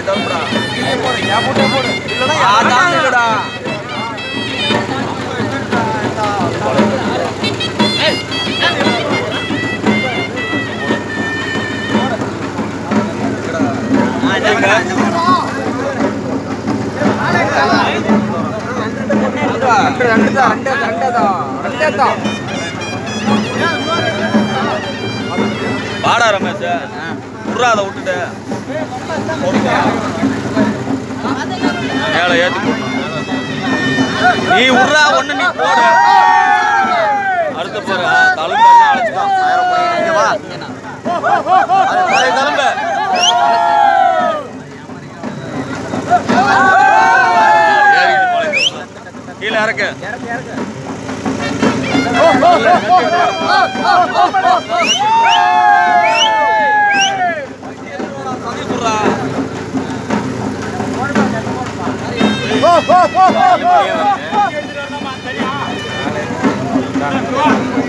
தப்புடா அதான் இல்லடா வாடா ரமேஷ் விட்றா அதை விட்டுட்டு மேலே ஏற்றி போடணும் நீ விட்றா ஒன்று நீ போடு அடுத்த பாரு தழும்பெல்லாம் அழைச்சிட்டான் ஆயிரம் போய் வா தழும்பு கீழே இறக்கு ஓ